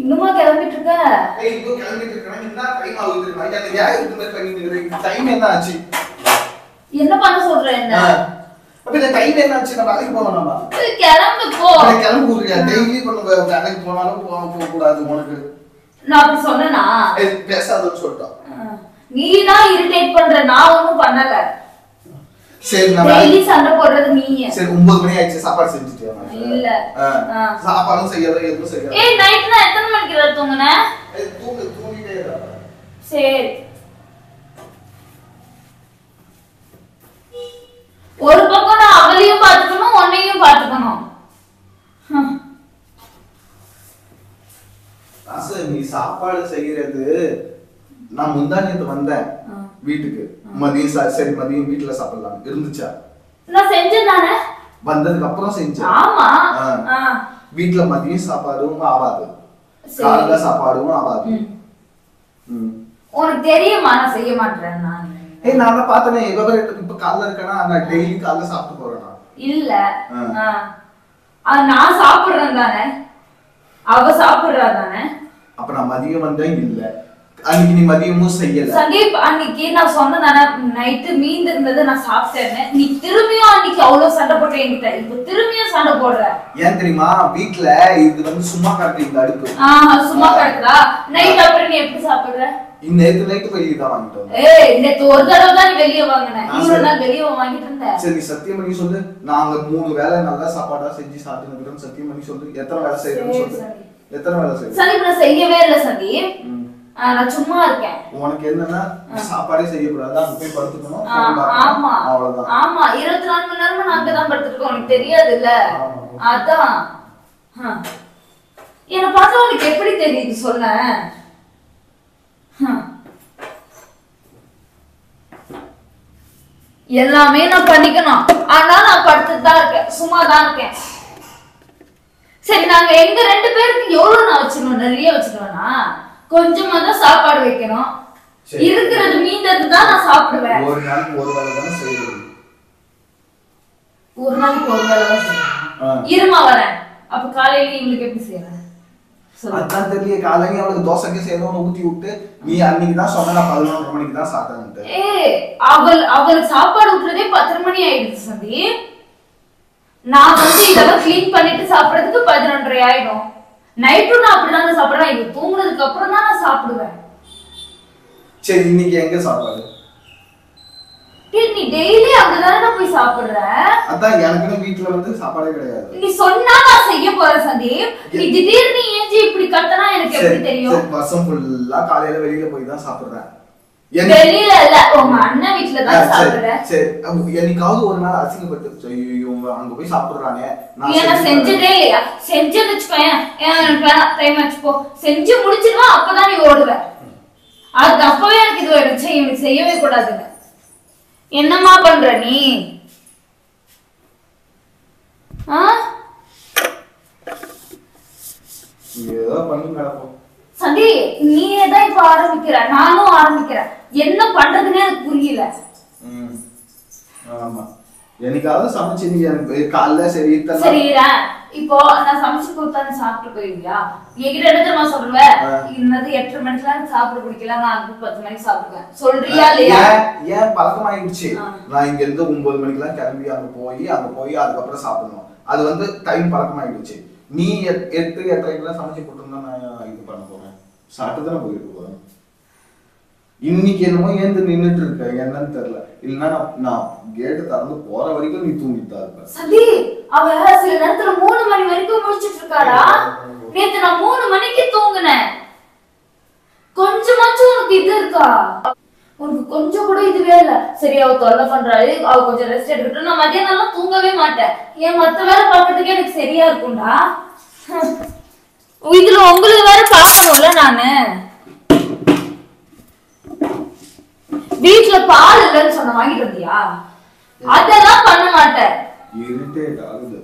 இன்னுமா கிளம்பிட்டு இருக்க ஏய் இதோ கிளம்பிட்டு இருக்கேன் என்ன டைம் ஆகுது தெரியுமா எனக்கு ஏன் இது மாதிரி பண்ணிட்டு இருக்கீங்க டைம் என்ன ஆச்சு என்ன பண்ண சொல்ற என்ன ஆ. அப்ப இந்த டைம் என்ன ஆச்சு நான் வேலைக்கு போவேன் நம்ம ஏய், கிளம்பு போ கிளம்பி ஊருங்க டெய்லி இப்ப நம்ம வேலைக்கு போனாலும் போக போக கூடாது உனக்கு நான் அப்படி சொன்னேனா ஏய், பேசாதன்னு சொல்லிட்டோம் நீ தான் இரிட்டேட் பண்ற நான் ஒண்ணும் பண்ணல சரி நான் டெய்லி வேலைக்கு- சண்டை போடுறது நீ சரி ஒன்பது மணி ஆயிடுச்சு சாப்பாடு செஞ்சுட்டியா நான்? இல்ல. ஆ. ஆ. சாப்பாடும் செய்யல எதுவும் செய்யல ஏய் நைட் நான் எத்தனை மணிக்கு தூங்குன ஏய், தூங்கு தூங்கிட்டே இரு. சரி ஒரு பக்கம் நான் அவளையும் பாத்துக்கணும் உன்னையும் பாத்துக்கணும் ஹம். ராசு, நீ சாப்பாடு செய்யறது நான் முந்தானியத்து வந்தேன் ஆ. வீட்டுக்கு மதியம் சா- சரி மதியம் வீட்டுல சாப்பிடலாம் இருந்துச்சா நான் செஞ்சேன் தானே வந்ததுக்கு அப்புறம் செஞ்சேன் ஆமா ஆ. ஆ. வீட்டுல மதியம் சாப்பாடும் ஆகாது சரி. காலைல சாப்பாடும் ஆகாது ம். ம். உனக்கு தெரியுமா நான் செய்ய மாட்டேன் நான் ஏய் நான் தான் பார்த்தனே இவ இப்ப காலைல இருக்கேன்னா நான் டெய்லி காலைல சாப்பிட்டு போறேன் நான். இல்ல ஆ. ஆ. ஆ, நான் சாப்பிடுறேன் தானே அவ சாப்பிடுறா தானே அப்ப நான் மதியம் வந்தேன் இல்ல அன்னைக்கு நீ மதியமும் செய்யல சந்தீப் அன்னைக்கு நான் சொன்னதானே நைட்டு மீந்து இருந்தது நான் சாப்பிட்டேன்னு நீ திரும்பியும் அன்னைக்கு அவ்வளவு சண்டை போட்ட என்கிட்ட இப்ப திரும்பியும் சண்டை போடுற ஏன் தெரியுமா வீட்ல இது வந்து சும்மா கிடக்கு இந்த அடுப்பு ஆஹ் சும்மா கிடக்குதா நைட் அப்புறம் நீ எப்படி சாப்பிடுற நேத்து நைட்டு வெளியே தான் வாங்கிட்டு வந்தேன் ஏய் நேத்து ஒரு தடவை தான் நீ வெளியே வாங்கின ஆ, இவ்வளவு சரி. நாள் வெளியே வாங்கிட்டு இருந்த சரி நீ சத்தியம் பண்ணி சொல்லு நாங்க மூணு வேளை நல்லா சாப்பாடா செஞ்சு சாப்பிட்டு சத்தியம் பண்ணி சொல்லு எத்தனை வேலை செய்யறேன்னு சரி, சொல்லு சரி. எத்தனை வேலை செய்யற சந்தீப் நான் செய்யவே இல்லை சந்தீப் ம். ஆ, நான் சும்மா இருக்கேன் உனக்கு என்னன்னா சாப்பாடே செய்யக்கூடாது அங்க போய் படுத்துக்கணும் ஆ, phone பார்க்கணும். ஆமா அவ்வளவுதான் ஆமா இருபத்தி நாலு மணி நேரமும் நான் அங்கதான் படுத்துருக்கோம் உனக்கு தெரியாதுல்ல ஆமா. அதான் ஹம். என்னை பார்த்தா உனக்கு எப்படி தெரியுது சொல்ல ஹம். எல்லாமே நான் பண்ணிக்கணும் ஆனா நான் படுத்துட்டு தான் இருக்கேன் சும்மா தான் இருக்கேன் சரி நாங்க எங்க ரெண்டு பேருக்கு எவ்வளவு நான் வச்சிருவோம் நிறைய வச்சிருவேனா கொஞ்சமா தான் சாப்பாடு வைக்கணும் சரி. இருக்கிறது மீந்தது தான் நான் சாப்பிடுவேன் ஒரு நாளைக்கு ஒரு வேலை தானே செய்யறது ஒரு நாளைக்கு ஒரு வேலை தான் செய்வேன். ஆ. இருமா வரேன் அப்ப காலையில இவளுக்கு எப்படி செய்யறேன் சொல்லு. அதான் தெரியல காலையில அவளுக்கு தோசைக்கு செய்யணும்னு ஊத்தி விட்டு நீ அன்னைக்கு தான் சொன்ன நான் பதினொன்றரை மணிக்கு தான் சாப்பிட்டேன்ட்டு ஏய் அவள் அவளுக்கு சாப்பாடு ஊட்டுறதே பத்தரை மணி ஆயிடுச்சு சந்தி நான் வந்து இதெல்லாம் க்ளீன் பண்ணிட்டு சாப்பிடறதுக்கு பதினொன்றரை ஆயிடும் நைட்டும் நான் அப்படிதான் சாப்பிடுறேன் இது தூங்குனதுக்கு அப்புறம் தான் நான் சாப்பிடுவேன் சரி இன்னைக்கு எங்க சாப்பாடு டேய், நீ டெய்லி அங்கதானே போய் சாப்பிடுற அதான் எனக்குன்னு வீட்டுல வந்து சாப்பாடே கிடையாது நீ சொன்னா நான் செய்ய போறேன் சந்தீப் நீ திடீர்னு ஏஞ்சி இப்படி கத்தனா எனக்கு சரி, எப்படி தெரியும் சரி, வருஷம் ஃபுல்லா காலையில வெளியில போய் தான் சாப்பிடுறேன் என்னை- வெளியில இல்ல உங்க அண்ணன் வீட்டுல ஆ, தான் சரி, சாப்பிடுற சரி அப்ப என்னைக்காவது ஒரு நாள் அசிங்கப்பட்டு சரி, இவங்க அங்க போய் சாப்பிடுறானே நான் ஏன்னா செஞ்சு செஞ்சதே இல்லையா செஞ்சு வச்சுக்கோயேன் ஏன் எனக்கு வேணாம் டைம் ஆச்சுப்போ செஞ்சு முடிச்சிருவா அப்பதான் நீ ஓடுவ அது அப்பவே எனக்கு இது ஆயிடுச்சு இவனுக்கு செய்யவே கூடாதுன்னு என்னம்மா பண்ற நீ ஆ தரேன். ஏதோ பண்ணி கிடப்போம் சந்தி நீயே தான் இப்ப ஆரம்பிக்கிற நானும் ஆரம்பிக்கிறேன் என்ன பண்றதுன்னே எனக்கு புரியல ம். ஆமா என்னைக்காவது சமைச்சு நீ எனக்கு காலைல சரி இத்தனை நாள் சரி இரு. இப்போ நான் சமைச்சு கொடுத்தா நீ சாப்பிட்டு போயிருவியா என்கிட்ட என்ன தெரியுமா சொல்லுவ ஆ. இன்னது எட்டரை மணிக்கெல்லாம் சாப்பிட பிடிக்கல நான் அங்க பத்து மணிக்கு சாப்பிடுவேன் சொல்றியா இல்லையா ஏன் ஏன் பழக்கமாயிடுச்சு ஆ. நான் இங்க இருந்து ஒன்பது மணிக்கெல்லாம் கிளம்பி அங்க போய் அங்க போய் அதுக்கப்புறம் சாப்பிடணும் அது வந்து டைம் பழக்கமாயிடுச்சு நீ எட்- எட்டு எட்டரைக்கெல்லாம் சமைச்சு போட்டிருந்தா நான் இது பண்ண போறேன் சாப்பிட்டு தானே போயிட்டு போறேன் இன்னைக்கு என்னமோ ஏந்து நின்னுட்டு இருக்க என்னன்னு தெரியல இல்லைன்னா நான் நான் கேட்டு திறந்து போற வரைக்கும் நீ தூங்கிட்டு தான் இருப்ப சந்தி அவ சில நேரத்துல மூணு மணி வரைக்கும் முடிச்சிட்டு இருக்காடா நேத்து நான் மூணு மணிக்கு தூங்குனேன் கொஞ்சமாச்சும் உனக்கு இது இருக்கா உனக்கு கொஞ்சம் கூட இதுவே இல்ல சரி அவ தொல்லை பண்றாரு அவ கொஞ்சம் ரெஸ்ட் எடுக்கட்டும் நான் மதியானம் எல்லாம் தூங்கவே மாட்டேன் ஏன் மத்த வேலை பார்க்கறதுக்கே எனக்கு சரியா இருக்கும்டா ஹம். இதுல உங்களுக்கு வேற பார்க்கணும்ல நானு வீட்டுல பால் இல்லைன்னு சொன்ன வாங்கிட்டு வந்தியா அதெல்லாம் பண்ண மாட்டேன் இரிட்டேட் ஆகுது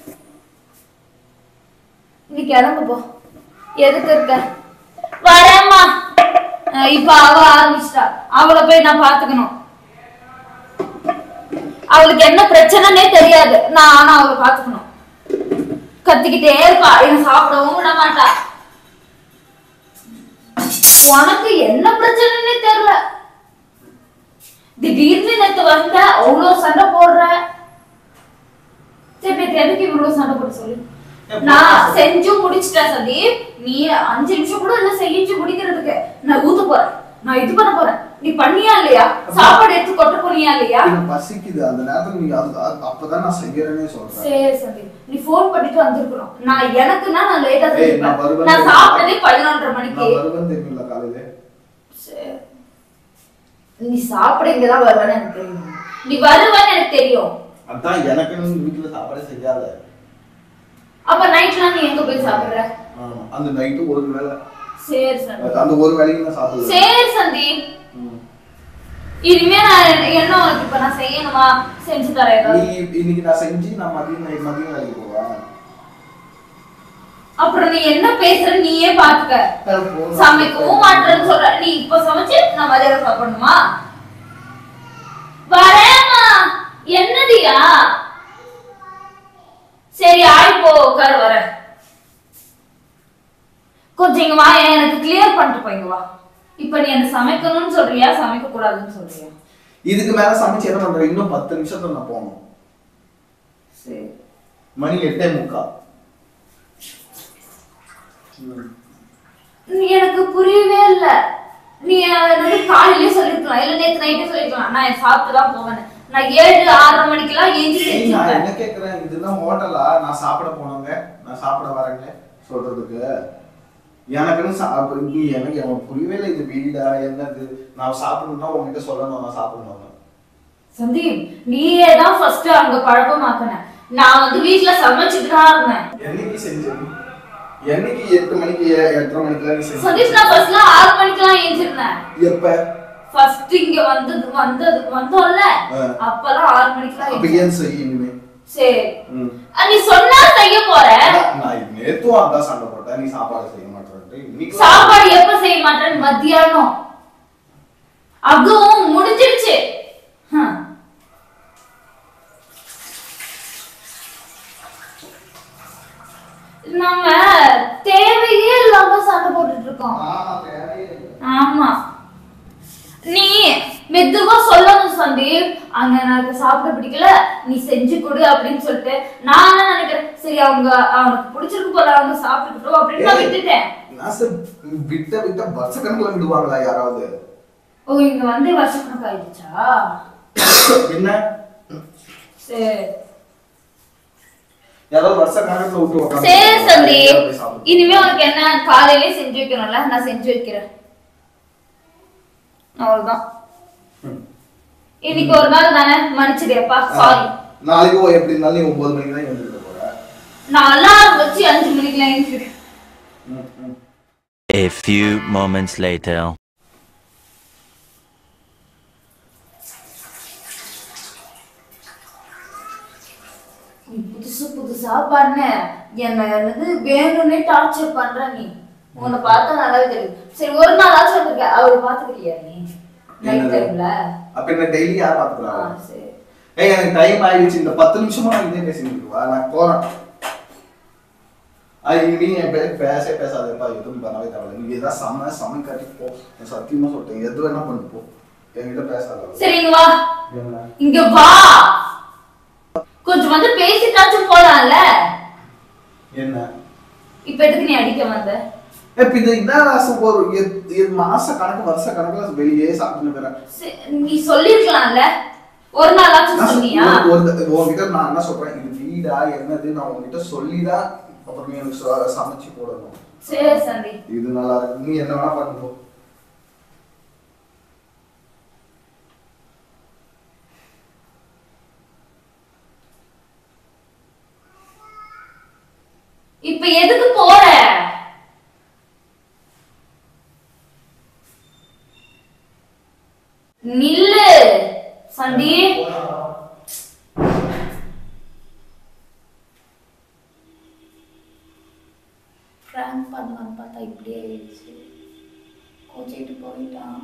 நீ கிளம்பு போ எதுக்கு இருக்க வரேம்மா அஹ் இப்ப அவ ஆரம்பிச்சிட்டா அவளை போய் நான் பாத்துக்கணும் அவளுக்கு என்ன பிரச்சனைனே தெரியாது நான் ஆனா அவளை பாத்துக்கணும் கத்திக்கிட்டே இருப்பா என்ன சாப்பிடவும் விட மாட்டா உனக்கு என்ன பிரச்சனைன்னே தெரியல திடீர்னு நேத்து வந்த அவ்வளவு சண்டை போடுற சரி நேத்து எதுக்கு இவ்வளவு சண்டை போட சொல்லு நான் செஞ்சு முடிச்சிட்டேன் சந்தீப் நீ அஞ்சு நிமிஷம் கூட இல்ல செஞ்சு முடிக்கிறதுக்கு நான் ஊத்த போறேன் நான் இது பண்ண போறேன் நீ பண்ணியா இல்லையா சாப்பாடு எடுத்து கொட்ட போனியா இல்லையா எனக்கு பசிக்குது அந்த நேரத்துல நீ அது அது- அப்பதான் நான் செய்யறேனே சொல்றேன் சரி சந்தீப் நீ ஃபோன் பண்ணிட்டு வந்திருக்கணும் நான் எனக்குன்னா நான் லேட்டா ஏய், நான் செஞ்சிருப்பேன் வருவேன். நான் சாப்பிட்டதே பதினொன்றரை மணிக்கு நான் வருவேன் தெரியுமில்ல காலையில சரி. நீ சாப்பிட இங்கதான் வருவேன்னு எனக்கு தெரியும் நீ வருவேன்னு எனக்கு தெரியும் அதான் எனக்குன்னு வீட்டுல சாப்பாடு செய்யாத அப்ப நைட்லாம் நீ எங்க போய் சாப்பிடுற ஆமா. அந்த நைட்டு ஒரு வேளை சரி சந்தீப் அந்த ஒரு வேலைக்கு நான் சாப்பிடுவேன் சரி சந்தீப் ம். இனிமே நான் என்ன உனக்கு இப்ப நான் செய்யணுமா செஞ்சு தரேன் நீ ஏதாவது. இன்னைக்கு நான் செஞ்சு நான் மதியம் night மதியம் வேலைக்கு போவேன் அப்புறம் நீ என்ன பேசுற நீயே பாத்துக்க எனக்கு போதும். சமைக்கவும் மாட்டேன்னு சொல்ற நீ இப்ப சமைச்சு நான் மதியானம் சாப்பிடணுமா வரேம்மா என்னடியா சரி ஆய் போ உட்காரு வர கொஞ்சம் இங்க வா எனக்கு கிளியர் பண்ணிட்டு போய் இங்க வா இப்ப நீ என்ன சமைக்கணும்னு சொல்றியா சமைக்க கூடாதுன்னு சொல்றியா இதுக்கு மேல சமைச்சு என்ன பண்றேன் இன்னும் பத்து நிமிஷத்துல நான் போகணும் சரி மணி எட்டே முக்கா ம். நீ எனக்கு புரியவே இல்ல நீ எனக்கு காலையிலே சொல்லிருக்கலாம் இல்ல நேத்து நைட்டே சொல்லிருக்கலாம் நான் சாப்பிட்டு தான் போவேன் நான் ஏழு ஆறரை மணிக்கெல்லாம் ஏஞ்சி ஏய், நான் செஞ்சுப்பேன் என்ன கேக்குறேன் இதுதான் ஹோட்டலா நான் சாப்பிட போனவங்க நான் சாப்பிட வரேங்க சொல்றதுக்கு எனக்குன்னு சா- அப்ப நீ எனக்கு எனக்கு புரியவே இல்லை இது வீடா என்னது நான் சாப்பிடணும்னா உங்ககிட்ட சொல்லணும் நான் சாப்பிடணும் சந்தீப் நீயே தான் ஃபர்ஸ்ட் அங்க பழக்கமாக்குன நான் வந்து வீட்ல சமைச்சிட்டு தான் இருந்தேன் என்னைக்கு செஞ்சது என்னைக்கு எட்டு மணிக்கு எ- எட்டரை மணிக்கு நீ செஞ்ச சதீஷ் நான் ஃபர்ஸ்ட்ல ஆறு மணிக்கெல்லாம் ஏஞ்சிருந்தேன் எப்ப ஃபர்ஸ்ட் இங்க வந்தது வந்தது வந்தோம்ல ஆ. அப்பெல்லாம் ஆறு மணிக்கெல்லாம் அப்ப ஏஞ்சி- ஏன் செய்ய இனிமே சரி ம். அஹ் நீ சொன்னா செய்ய போற அதான், நான் நேத்தும் அதான் சண்டை போட்டேன் நீ சாப்பாடு செய்ய மாட்டேன்ட்டு இன்னைக்கு சாப்பாடு எப்ப செய்ய மாட்டேன் மத்தியானம் அதுவும் முடிஞ்சிருச்சு ஹம். நம்ம தேவையே இல்லாம சண்டை போட்டுட்டு இருக்கோம் ஆமா, தேவையே இல்லை. ஆமா நீ மெதுவா சொல்லணும் சந்தீப் அங்க எனக்கு சாப்பிட பிடிக்கல நீ செஞ்சு கொடு அப்படின்னு சொல்லிட்டு நான் என்ன நினைக்கிறேன் சரி அவங்க அவனுக்கு பிடிச்சிருக்கு போல அவங்க சாப்பிட்டுக்கிட்டோம் அப்படின்னு நான் விட்டுட்டேன் நான் சார் விட்ட விட்ட வருஷக்கணக்கில் விடுவாங்களா யாராவது ஓ இங்க வந்து வருஷக்கணக்கு ஆயிடுச்சா என்ன சரி யாராவது வருஷ கணக்கில் விட்டு உட்காந்து சரி சந்தீப் போய் சாப்பிடு. இனிமே உனக்கு என்ன காலையிலே செஞ்சு வைக்கணும்ல நான் செஞ்சு வைக்கிறேன் அவ்வளவுதான் ம். இன்னைக்கு ஒரு நாள் தானே மன்னிச்சிடியப்பா சாரி நாளைக்கு எப்படி இருந்தாலும் நீ ஒன்பது மணிக்கு தான் எழுந்திருக்க போற நான் அலாரம் வச்சு அஞ்சு மணிக்கெல்லாம் எழுந்திருக்கேன் ம், ம். A few moments later. நீ புதுசு புதுசா பண்ண என்ன என்னது வேணும்னே டார்ச்சர் பண்ற நீ உன்னை பார்த்தா நல்லாவே தெரியும் சரி ஒரு நாள் ஆச்சு வந்திருக்க அவரை பாத்துக்கிட்டியா நீ நைட் என்னது? டைம்ல அப்ப என்ன டெய்லி யார் பாத்துக்கிறாங்க சரி ஏய் எனக்கு டைம் ஆயிடுச்சு இந்த பத்து நிமிஷமா நான் இதே பேசிட்டு இருக்கவா நான் போறேன் அது நீ என் பேர் பேச பேசாதப்பா எதுவும் பண்ணவே தேவையில்ல நீ ஏதாவது சம சமை கட்டி போ நான் சத்தியமா சொல்லிட்டேன் எது வேணா பண்ணு போ என்கிட்ட பேசாத சரி இங்க வா என்ன? இங்க வா கொஞ்சம் வந்து பேசிட்டாச்சும் போலாம்ல என்ன இப்ப எதுக்கு நீ அடிக்க வந்த இப்ப இது இதான் ராசம் ஒரு எத்- எத் மாச கணக்கு வருஷ கணக்குல வெளியே சாப்பிட்டு போறேன் சரி, நீ சொல்லிருக்கலாம்ல ஒரு நாளாச்சும் நான் சொன்னியா ஒரு- ஒரு- உன்கிட்ட நான் என்ன சொல்றேன் இது வீடா என்னது நான் உன்கிட்ட சொல்லிதான் அப்புறம் நீ எனக்கு ச- சமைச்சு போடணும் சரி சந்தி இது நல்லா இருக்கு நீ என்ன வேணா பண்ணு போ இப்ப எதுக்கு போற நில்லு சந்தி பிராங்க் பண்ணலாம்னு பார்த்தா இப்படியே ஆயிடுச்சு கோச்சிட்டு போயிட்டான்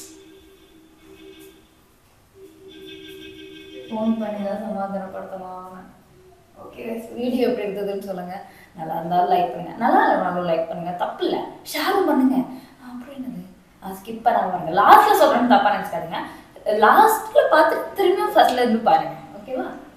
ஃபோன் பண்ணி தான் சமாதானப்படுத்தலாம் ஓகே வீடியோ எப்படி இருந்ததுன்னு சொல்லுங்க நல்லா இருந்தாலும் லைக் பண்ணுங்க நல்லா இல்லைனாலும் லைக் பண்ணுங்க தப்பு இல்லை ஷேரும் பண்ணுங்க அப்புறம் என்னது ஸ்கிப் பண்ணாம பாருங்க லாஸ்ட்ல சொல்றேன்னு தப்பா நினைச்சுக்காதீங்க லாஸ்ட்ல பார்த்து திரும்பியும் ஃபர்ஸ்ட்ல இருந்து பாருங்க ஓகேவா